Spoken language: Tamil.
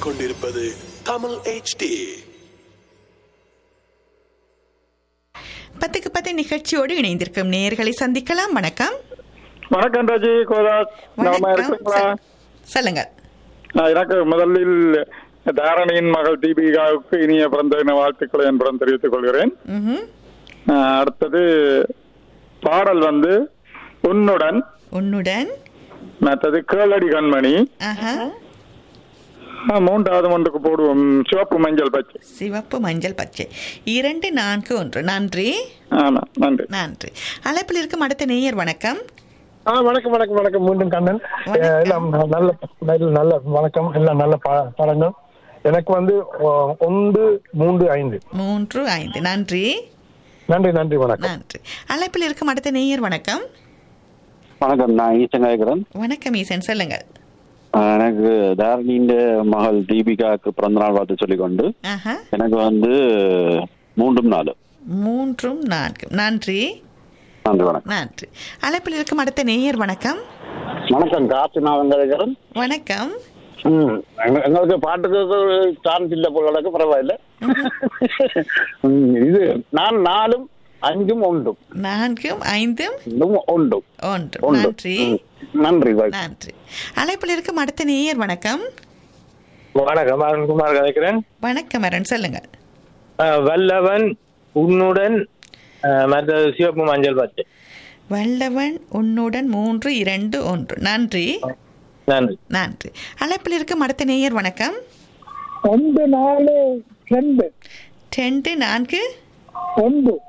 கேட்டுக்கொண்டிருப்பது தமிழ் HD பத்துக்கு பத்து நிகழ்ச்சியோடு இணைந்திருக்கும் நேயர்களை சந்திக்கலாம் வணக்கம் வணக்கம் ராஜி கோதாஸ் நலமா இருக்கீங்களா சொல்- சொல்லுங்க நான் எனக்கு முதலில் தாரணியின் மகள் தீபிகாவுக்கு இனிய பிறந்த தின வாழ்த்துக்களை என்புடன் தெரிவித்துக் கொள்கிறேன் ம்ஹும். ஆஹ் அடுத்தது பாடல் வந்து உன்னுடன் உன்னுடன் மற்றது கேளடி கண்மணி ஆஹா ஆஹ் மூன்றாவது ஒன்றுக்கு போடுவோம் சிவப்பு மஞ்சள் பச்சை சிவப்பு மஞ்சள் பச்சை இரண்டு நான்கு ஒன்று நன்றி ஆமா நன்றி நன்றி அழைப்பில் இருக்கும் அடுத்த நேயர் வணக்கம் ஆ வணக்கம் வணக்கம் வணக்கம் மீண்டும் கண்ணன் வணக்கம். அஹ் எல்லாம் நல்ல நல்ல நல்ல வணக்கம் எல்லாம் நல்ல ப- படங்கள் எனக்கு வந்து ஒ- ஒன்று மூன்று ஐந்து மூன்று ஐந்து நன்றி நன்றி நன்றி வணக்கம் நன்றி அழைப்பில் இருக்கும் அடுத்த நேயர் வணக்கம் வணக்கம் நான் ஈசன் கேட்கிறேன் வணக்கம் ஈசன் சொல்லுங்க எனக்கு தாரணியின் மகள் தீபிகாவுக்கு பிறந்த நாள் வாழ்த்து சொல்லிக்கொண்டு ஆஹா எனக்கு வந்து மூன்றும் நாலு மூன்றும் நான்கு நன்றி நன்றி வணக்கம் நன்றி அழைப்பில் இருக்கும் அடுத்த நேயர் வணக்கம் வணக்கம் காசு நான் கேட்கிறேன் வணக்கம் ம், எங்க- எங்களுக்கு பாட்டுக்கு சான்ஸ் இல்ல போல எனக்கு பரவாயில்ல ம், இது நான் நாலும் அஞ்சும் ஒன்றும் நான்கும் ஐந்தும் இன்னும் ஒன்றும் ஒன்று ஒன்று நன்றி ம், நன்றி பாய் நன்றி அழைப்பில் இருக்கும் அடுத்த நேயர் வணக்கம் வணக்கம் அருண்குமார் கதைக்கிறேன் வணக்கம் அருண் சொல்லுங்க அஹ் வல்லவன் உன்னுடன் அஹ் மற்றது சிவப்பு மஞ்சள் பச்சை வல்லவன் உன்னுடன் மூன்று இரண்டு ஒன்று நன்றி நன்றி நன்றி அழைப்பில் இருக்கும் அடுத்த நேயர் வணக்கம் ஒன்று நாலு ரெண்டு ரெண்டு நான்கு ஒன்று